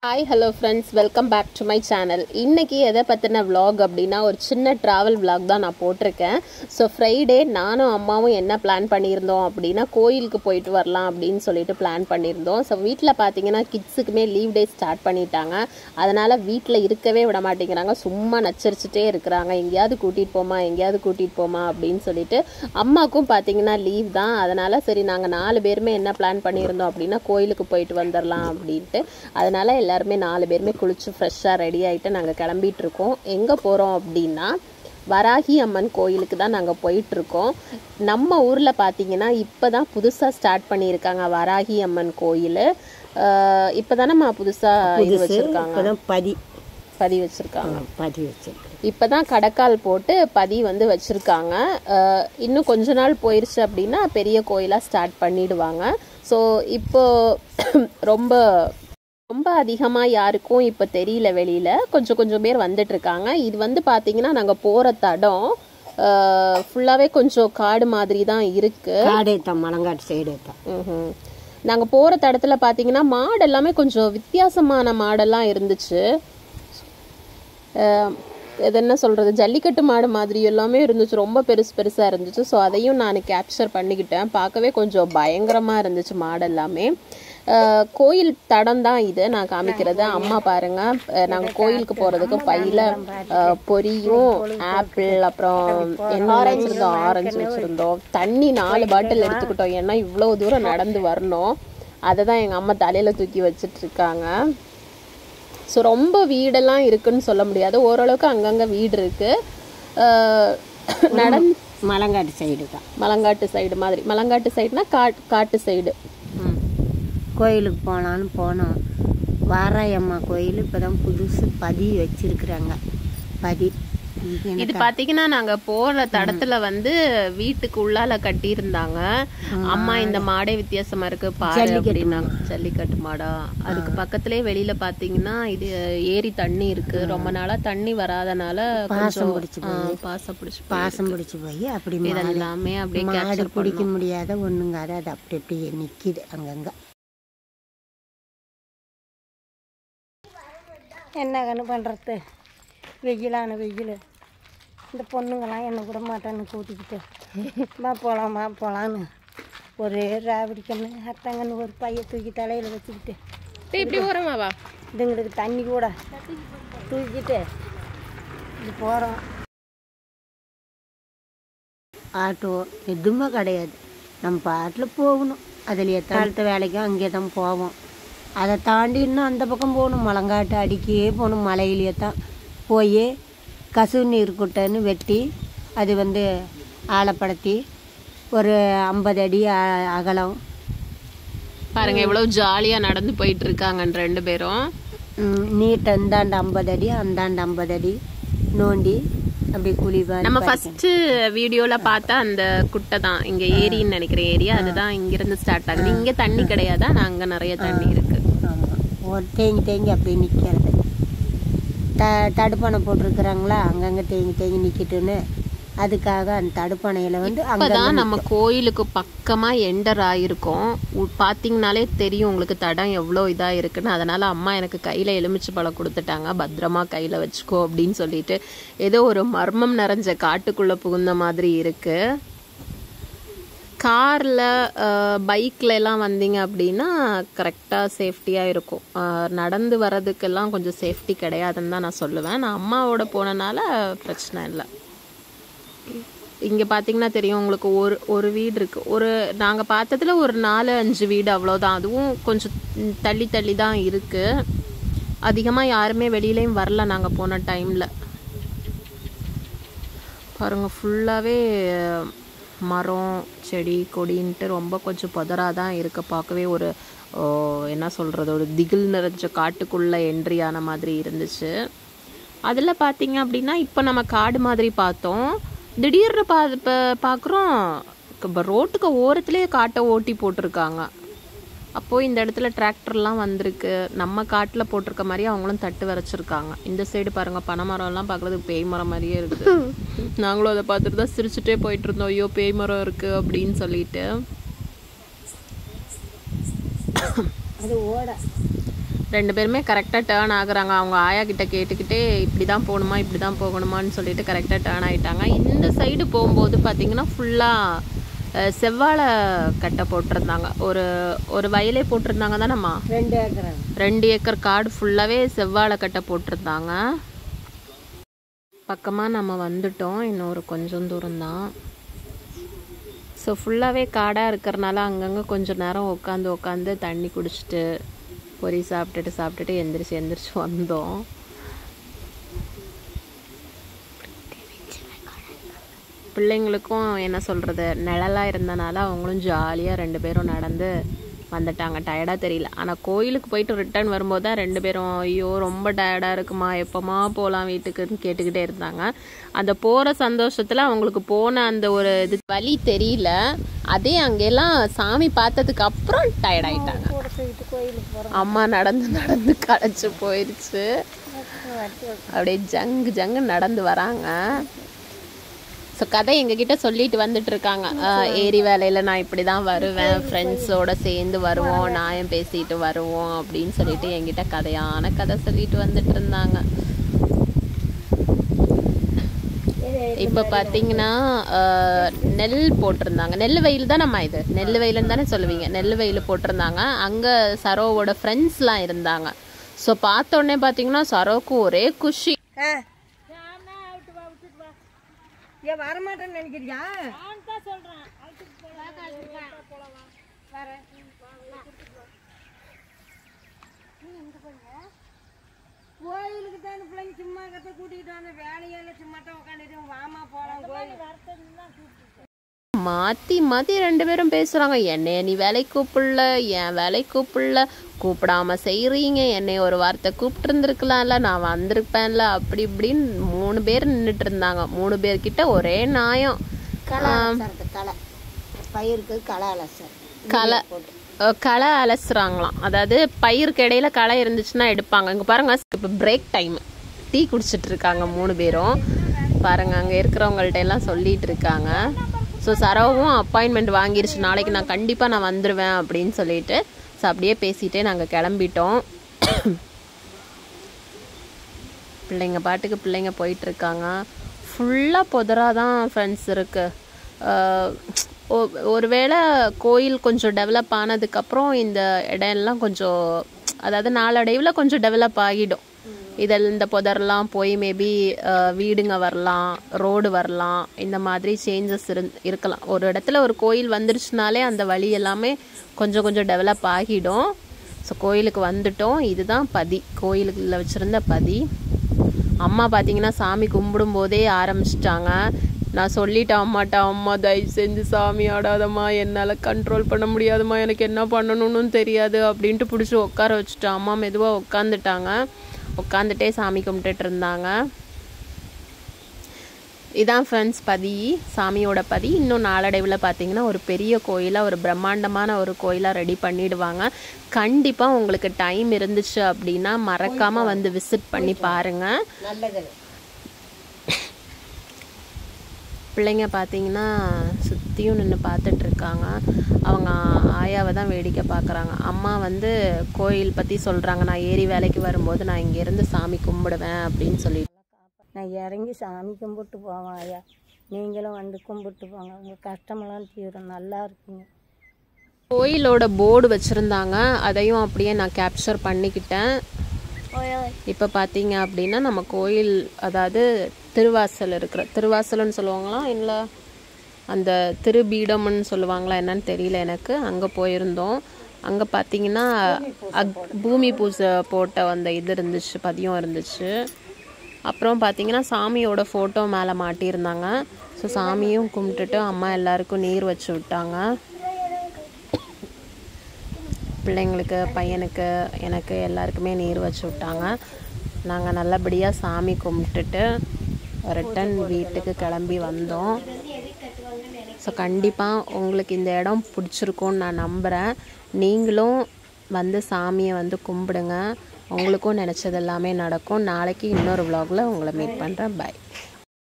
Hi hello friends welcome back to my channel இன்னைக்கு எதை பற்றின vlog அப்படின்னா ஒரு சின்ன ட்ராவல் vlog தான் நான் போட்டிருக்கேன் ஸோ ஃப்ரைடே நானும் அம்மாவும் என்ன பிளான் பண்ணியிருந்தோம் அப்படின்னா கோயிலுக்கு போயிட்டு வரலாம் அப்படின்னு சொல்லிட்டு பிளான் பண்ணியிருந்தோம் ஸோ வீட்டில் பார்த்தீங்கன்னா கிட்ஸுக்குமே லீவ் டே ஸ்டார்ட் பண்ணிட்டாங்க அதனால் வீட்டில் இருக்கவே விட மாட்டேங்கிறாங்க சும்மா நச்சரிச்சுட்டே இருக்கிறாங்க எங்கேயாவது கூட்டிகிட்டு போமா எங்கேயாவது கூட்டிகிட்டு போமா அப்படின்னு சொல்லிட்டு அம்மாவுக்கும் பார்த்தீங்கன்னா லீவ் தான் அதனால் சரி நாங்கள் நாலு பேருமே என்ன பிளான் பண்ணியிருந்தோம் அப்படின்னா கோயிலுக்கு போயிட்டு வந்துடலாம் அப்படின்ட்டு அதனால் எல்லாருமே நாலு பேருமே குளிச்சு ஃப்ரெஷ்ஷாக ரெடி ஆகிட்டு நாங்கள் கிளம்பிட்டு இருக்கோம் எங்கே போகிறோம் அப்படின்னா வராகி அம்மன் கோயிலுக்கு தான் நாங்கள் போயிட்டுருக்கோம் நம்ம ஊரில் பார்த்தீங்கன்னா இப்போ தான் புதுசாக ஸ்டார்ட் பண்ணியிருக்காங்க வராகி அம்மன் கோயில் இப்போ தானேம்மா புதுசாக இது வச்சுருக்காங்க இப்போதான் பதி பதி வச்சுருக்காங்க பதி வச்சிருக்கு இப்பதான் கடக்கால் போட்டு பதி வந்து வச்சிருக்காங்க அஹ் இன்னும் கொஞ்ச நாள் போயிருச்சு அப்படின்னா பெரிய கோயிலா ஸ்டார்ட் பண்ணிடுவாங்க ஸோ இப்போ ரொம்ப ரொம்ப அதிகமாக யாருக்கும் இப்போ தெரியல வெளியில கொஞ்சம் கொஞ்சம் பேர் வந்துட்டு இருக்காங்க இது வந்து பார்த்தீங்கன்னா நாங்கள் போகிற தடம் ஃபுல்லாகவே கொஞ்சம் காடு மாதிரி தான் இருக்கு காடு ஏத்தான் மலங்காட்டு சைடு ஏத்தான் ம்ஹும். நாங்க போற தடத்துல பாத்தீங்கன்னா மாடு எல்லாமே கொஞ்சம் வித்தியாசமான மாடெல்லாம் இருந்துச்சு அஹ், இது என்ன சொல்றது ஜல்லிக்கட்டு மாடு மாதிரி எல்லாமே இருந்துச்சு ரொம்ப பெருசு பெருசா இருந்துச்சு ஸோ அதையும் நான் கேப்சர் பண்ணிக்கிட்டேன் பார்க்கவே கொஞ்சம் பயங்கரமா இருந்துச்சு மாடு எல்லாமே அஹ், கோயில் தடம் தான் இது நான் காமிக்கிறது அம்மா பாருங்க அஹ், நாங்க கோயிலுக்கு போறதுக்கு பையில அஹ், பொரியும் ஆப்பிள் அப்புறம் என்ன வச்சிருந்தோம் ஆரஞ்சு வச்சிருந்தோம் தண்ணி நாலு பாட்டில் எடுத்துக்கிட்டோம் ஏன்னா இவ்வளவு தூரம் நடந்து வரணும் அதை தான் எங்க அம்மா தலையில தூக்கி வச்சிட்டு இருக்காங்க ஸோ ரொம்ப வீடெல்லாம் இருக்குன்னு சொல்ல முடியாது ஓரளவுக்கு அங்கங்கே வீடு இருக்கு அஹ் நடந் மலங்காட்டு சைடு தான் மலங்காட்டு சைடு மாதிரி மலங்காட்டு சைடுனா காட் காட்டு சைடு ம். கோயிலுக்கு போனாலும் போனோம் வாராயம்மா கோயில் இப்போதான் புதுசு பதி வச்சிருக்கிறாங்க பதி இது எனக்கு இது பாத்தீங்கன்னா நாங்க போற தடத்துல வந்து வீட்டுக்கு உள்ளால கட்டியிருந்தாங்க அம்மா இந்த மாடே வித்தியாசமா இருக்கு பாரு அப்படின்னாங்க ஜல்லிக்கட்டு மாடா அதுக்கு பக்கத்துலயே வெளியில பாத்தீங்கன்னா இது ஏரி தண்ணி இருக்கு ரொம்ப நாளா தண்ணி வராதனால கொஞ்சம் பிடிச்சு ஆ, பாசம் பிடிச்சு பாசம் பிடிச்சி போய் அப்படி மா- இதெல்லாமே அப்படியே மாடு கேப்சர் பிடிக்க முடியாத ஒண்ணுங்காத அது அப்படி அப்படி நிக்குது அங்கங்க என்ன கண்ணு பண்ணுறது வெயிலான வெயில் இந்த பொண்ணுங்களாம் என்ன கூட மாட்டேன்னு கூட்டிக்கிட்டு மா போகலாமா போகலான்னு ஒரே ராவடி கண்ணு அத்தங்கன்னு ஒரு பைய தூக்கி தலையில் வச்சுக்கிட்டு இப்படி ஓரமாவா இதுங்களுக்கு தண்ணி கூட தூக்கிட்டு இது போகிறோம் ஆட்டோ எதுவுமே கிடையாது நம்ம பாட்டில் போகணும் அதில் எத்தாழ்த்த வேலைக்கும் அங்கே தான் போவோம் அதை தாண்டி இன்னும் அந்த பக்கம் போகணும் மலங்காட்டு அடிக்கே போகணும் மலையிலேயே தான் போய் கசுவு நீர் குட்டைன்னு வெட்டி அது வந்து ஆழப்படுத்தி ஒரு ஐம்பது அடி அ- அகலம் பாருங்க எவ்வளவு ஜாலியா நடந்து போயிட்டு இருக்காங்க ரெண்டு பேரும் ம், நீட்டை இந்தாண்ட ஐம்பது அடி அந்தாண்ட ஐம்பது அடி நோண்டி அப்படி குழி மாதிரி நம்ம ஃபர்ஸ்ட் வீடியோல பார்த்தா அந்த குட்டை தான் இங்க ஏரின்னு நினைக்கிற ஏரியா அதுதான் இங்க இருந்து ஸ்டார்ட் ஆகுது இங்க தண்ணி கிடையாதா நான் அங்க நிறைய தண்ணி இருக்கு ஆமாம் ஒரு தேங்கி தேங்கி அப்படியே நிற்கிறது த தடுப்பணை போட்டிருக்கிறாங்களா அங்கங்கே தேங்கி தேங்கி நிற்கட்டுன்னு அதுக்காக அந்த தடுப்பணையில் வந்து அங்கே இப்பதான் நம்ம கோயிலுக்கு பக்கமா என்டர் ஆயிருக்கோம் உ- பாத்தீங்கனாலே தெரியும் உங்களுக்கு தடம் எவ்வளோ இதா இருக்குன்னு அதனால அம்மா எனக்கு கையில எலுமிச்சை பழம் கொடுத்துட்டாங்க பத்திரமா கையில வச்சுக்கோ அப்படின்னு சொல்லிட்டு ஏதோ ஒரு மர்மம் நிறைஞ்ச காட்டுக்குள்ள புகுந்த மாதிரி இருக்கு காரில் பைக்கில் எல்லாம் வந்தீங்க அப்படின்னா கரெக்டாக சேஃப்டியாக இருக்கும் அஹ், நடந்து வர்றதுக்கெல்லாம் கொஞ்சம் சேஃப்டி கிடையாதுன்னு தான் நான் சொல்லுவேன் நான் அம்மாவோட போனனால பிரச்சனை இல்லை இங்கே பார்த்தீங்கன்னா தெரியும் உங்களுக்கு ஒரு ஒரு வீடு இருக்குது ஒரு நாங்கள் பார்த்ததுல ஒரு நாலு அஞ்சு வீடு அவ்வளோதான் அதுவும் கொஞ்சம் ம், தள்ளி தள்ளி தான் இருக்குது அதிகமாக யாருமே வெளியிலையும் வரல நாங்கள் போன டைமில் பாருங்க ஃபுல்லாகவே மரம் செடி கொடின்ட்டு ரொம்ப கொஞ்சம் புதராக தான் இருக்க பார்க்கவே ஒரு ஓ, என்ன சொல்கிறது ஒரு திகில் நிறைஞ்ச காட்டுக்குள்ளே என்ட்ரி ஆன மாதிரி இருந்துச்சு அதில் பார்த்தீங்க அப்படின்னா இப்போ நம்ம காடு மாதிரி பார்த்தோம் திடீர்னு பா இப்போ பார்க்குறோம் இப்போ ரோட்டுக்கு ஓரத்துலேயே காட்டை ஓட்டி போட்டிருக்காங்க அப்போது இந்த இடத்துல டிராக்டர்லாம் வந்திருக்கு நம்ம காட்டில் போட்டிருக்க மாதிரி அவங்களும் தட்டு வரைச்சிருக்காங்க இந்த சைடு பாருங்க பனை மரம்லாம் பார்க்குறதுக்கு பேய் மரம் மாதிரியே இருக்கு நாங்களும் அதை பார்த்துட்டு தான் சிரிச்சுட்டே போயிட்டு இருந்தோம் ஐயோ பேய் மரம் இருக்கு அப்படின்னு சொல்லிட்டு அது ஓட ரெண்டு பேருமே கரெக்டாக டேர்ன் ஆகுறாங்க அவங்க ஆயா கிட்ட கேட்டுக்கிட்டே இப்படி தான் போகணுமா இப்படி தான் போகணுமான்னு சொல்லிட்டு கரெக்டாக டேர்ன் ஆயிட்டாங்க இந்த சைடு போகும்போது பார்த்தீங்கன்னா ஃபுல்லாக செவ்வாழை கட்டை போட்டிருந்தாங்க ஒரு ஒரு வயலே போட்டிருந்தாங்க தானம்மா ரெண்டு ஏக்கர் ரெண்டு ஏக்கர் காடு ஃபுல்லாகவே செவ்வாழை கட்டை போட்டிருந்தாங்க பக்கமாக நம்ம வந்துட்டோம் இன்னும் ஒரு கொஞ்சம் தூரம்தான் ஸோ ஃபுல்லாகவே காடாக இருக்கிறனால அங்கங்கே கொஞ்சம் நேரம் உட்காந்து உட்காந்து தண்ணி குடிச்சிட்டு பொரி சாப்பிட்டுட்டு சாப்பிட்டுட்டு எந்திரிச்சு எந்திரிச்சு வந்தோம் பிள்ளைங்களுக்கும் என்ன சொல்கிறது நிழலாக இருந்தனால அவங்களும் ஜாலியாக ரெண்டு பேரும் நடந்து வந்துட்டாங்க டயர்டாக தெரியல ஆனால் கோயிலுக்கு போயிட்டு ரிட்டர்ன் வரும்போது தான் ரெண்டு பேரும் ஐயோ ரொம்ப டயர்டாக இருக்குமா எப்போமா போகலாம் வீட்டுக்குன்னு கேட்டுக்கிட்டே இருந்தாங்க அந்த போகிற சந்தோஷத்தில் அவங்களுக்கு போன அந்த ஒரு இது வலி தெரியல அதே அங்கெல்லாம் சாமி பார்த்ததுக்கு அப்புறம் டயர்ட் ஆயிட்டாங்க கூட போயிட்டு கோயிலுக்கு போகிறோம் அம்மா நடந்து நடந்து களைச்சு போயிடுச்சு அப்படியே ஜங்கு ஜங்கு நடந்து வராங்க ஸோ கதை எங்ககிட்ட சொல்லிட்டு வந்துட்டு இருக்காங்க ஆஹ் ஏரி வேலையில் நான் இப்படி தான் வருவேன் ஃப்ரெண்ட்ஸோட சேர்ந்து வருவோம் நியாயம் பேசிட்டு வருவோம் அப்படின்னு சொல்லிட்டு என்கிட்ட கதையான கதை சொல்லிட்டு வந்துட்டு இருந்தாங்க இப்போ பார்த்தீங்கன்னா ஆஹ், நெல் போட்டிருந்தாங்க நெல் வெயில் தான் நம்ம இது நெல் வெயிலுன்னு தானே சொல்லுவீங்க நெல் வெயில் போட்டிருந்தாங்க அங்கே சரோவோட ஃப்ரெண்ட்ஸ்லாம் இருந்தாங்க ஸோ பார்த்த உடனே பார்த்தீங்கன்னா சரோவுக்கு ஒரே குஷி ஏன் வரமாட்டேன்னு நினைக்கிறியா கோயிலுக்கு தான் பிள்ளைங்க சும்மா கத்த கூட்டிகிட்டு வந்து வேலையில சும்மா தான் உட்காந்துட்டு வாமா போலாம் கோயில் மாற்றி மாற்றி ரெண்டு பேரும் பேசுகிறாங்க என்னைய நீ வேலைக்கு கூப்பிடல என் வேலைக்கு கூப்பிடல கூப்பிடாம செய்கிறீங்க என்னை ஒரு வார்த்தை கூப்பிட்டு இருந்திருக்கலாம்ல நான் வந்திருப்பேன்ல அப்படி இப்படின்னு மூணு பேர் நின்றுட்டு இருந்தாங்க மூணு பேர்கிட்ட ஒரே நியாயம் களை அலசறது களை பயிருக்கு களை அலசர் களை அஹ் களை அலசுறாங்களாம் அதாவது பயிருக்கு இடையில களை இருந்துச்சுன்னா எடுப்பாங்க இங்க பாருங்க இப்போ பிரேக் டைம் டீ குடிச்சிட்டு இருக்காங்க மூணு பேரும் பாருங்க அங்க இருக்கிறவங்கள்ட்ட எல்லாம் சொல்லிட்டு இருக்காங்க ஸோ சரவும் அப்பாயின்மெண்ட் வாங்கிருச்சு நாளைக்கு நான் கண்டிப்பா நான் வந்துருவேன் அப்படின்னு சொல்லிட்டு ஸோ அப்படியே பேசிட்டே நாங்க கிளம்பிட்டோம் பிள்ளைங்க பாட்டுக்கு பிள்ளைங்க போயிட்டு இருக்காங்க ஃபுல்லாக புதராக தான் ஃப்ரெண்ட்ஸ் இருக்கு அஹ் ஒ- ஒருவேளை கோயில் கொஞ்சம் டெவலப் ஆனதுக்கப்புறம் இந்த இடம் எல்லாம் கொஞ்சம் அதாவது நாளடைவில் கொஞ்சம் டெவலப் ஆகிடும் இதில் இந்த புதர்லாம் போய் மேபி வீடுங்க வரலாம் ரோடு வரலாம் இந்த மாதிரி சேஞ்சஸ் இருந் இருக்கலாம் ஒரு இடத்துல ஒரு கோயில் வந்துருச்சுனாலே அந்த வழி எல்லாமே கொஞ்சம் கொஞ்சம் டெவலப் ஆகிடும் ஸோ கோயிலுக்கு வந்துட்டோம் இதுதான் பதி கோயிலுக்குள்ள வச்சுருந்த பதி அம்மா பார்த்தீங்கன்னா சாமி கும்பிடும் போதே ஆரம்பிச்சிட்டாங்க நான் சொல்லிட்டேன் அம்மாட்ட அம்மா தயவு செஞ்சு சாமி ஆடாதம்மா என்னால் கண்ட்ரோல் பண்ண முடியாதும்மா எனக்கு என்ன பண்ணணும்னு தெரியாது அப்படின்ட்டு பிடிச்சி உட்கார வச்சுட்டேன் அம்மா மெதுவாக உட்காந்துட்டாங்க உட்காந்துட்டே சாமி கும்பிட்டுட்டு இருந்தாங்க இதான் ஃப்ரெண்ட்ஸ் பதி சாமியோட பதி இன்னும் நாளடைவில் பார்த்தீங்கன்னா ஒரு பெரிய கோயிலாக ஒரு பிரம்மாண்டமான ஒரு கோயிலாக ரெடி பண்ணிடுவாங்க கண்டிப்பாக உங்களுக்கு டைம் இருந்துச்சு அப்படின்னா மறக்காமல் வந்து விசிட் பண்ணி பாருங்கள் நல்லது பிள்ளைங்க பார்த்தீங்கன்னா சுற்றியும் நின்று பார்த்துட்டு இருக்காங்க அவங்க ஆயாவை தான் வேடிக்கை பார்க்குறாங்க அம்மா வந்து கோயில் பற்றி சொல்கிறாங்க நான் ஏரி வேலைக்கு வரும்போது நான் இங்கேருந்து சாமி கும்பிடுவேன் அப்படின்னு சொல்லி நான் இறங்கி சாமி கும்பிட்டு போவேன் ஐயா நீங்களும் வந்து கும்பிட்டு போங்க உங்கள் கஷ்டமெல்லாம் தீரும் நல்லா இருப்பீங்க கோயிலோட போர்டு வச்சுருந்தாங்க அதையும் அப்படியே நான் கேப்சர் பண்ணிக்கிட்டேன் இப்போ பார்த்தீங்க அப்படின்னா நம்ம கோயில் அதாவது திருவாசல் இருக்கிற திருவாசல்னு சொல்லுவாங்களா இல்லை அந்த திருபீடம்னு சொல்லுவாங்களா என்னன்னு தெரியல எனக்கு அங்கே போயிருந்தோம் அங்கே பார்த்தீங்கன்னா அக் பூமி பூஜை போட்ட அந்த இது இருந்துச்சு பதியம் இருந்துச்சு அப்புறம் பார்த்தீங்கன்னா சாமியோட ஃபோட்டோ மேலே மாட்டியிருந்தாங்க ஸோ சாமியும் கும்பிட்டுட்டு அம்மா எல்லாருக்கும் நீர் வச்சு விட்டாங்க பிள்ளைங்களுக்கு பையனுக்கு எனக்கு எல்லாருக்குமே நீர் வச்சு விட்டாங்க நாங்கள் நல்லபடியாக சாமி கும்பிட்டுட்டு ரிட்டன் வீட்டுக்கு கிளம்பி வந்தோம் ஸோ கண்டிப்பாக உங்களுக்கு இந்த இடம் பிடிச்சிருக்கும்னு நான் நம்புகிறேன் நீங்களும் வந்து சாமியை வந்து கும்பிடுங்க உங்களுக்கும் நினச்சது எல்லாமே நடக்கும் நாளைக்கு இன்னொரு vlogல உங்களை மீட் பண்ணுறேன் பாய்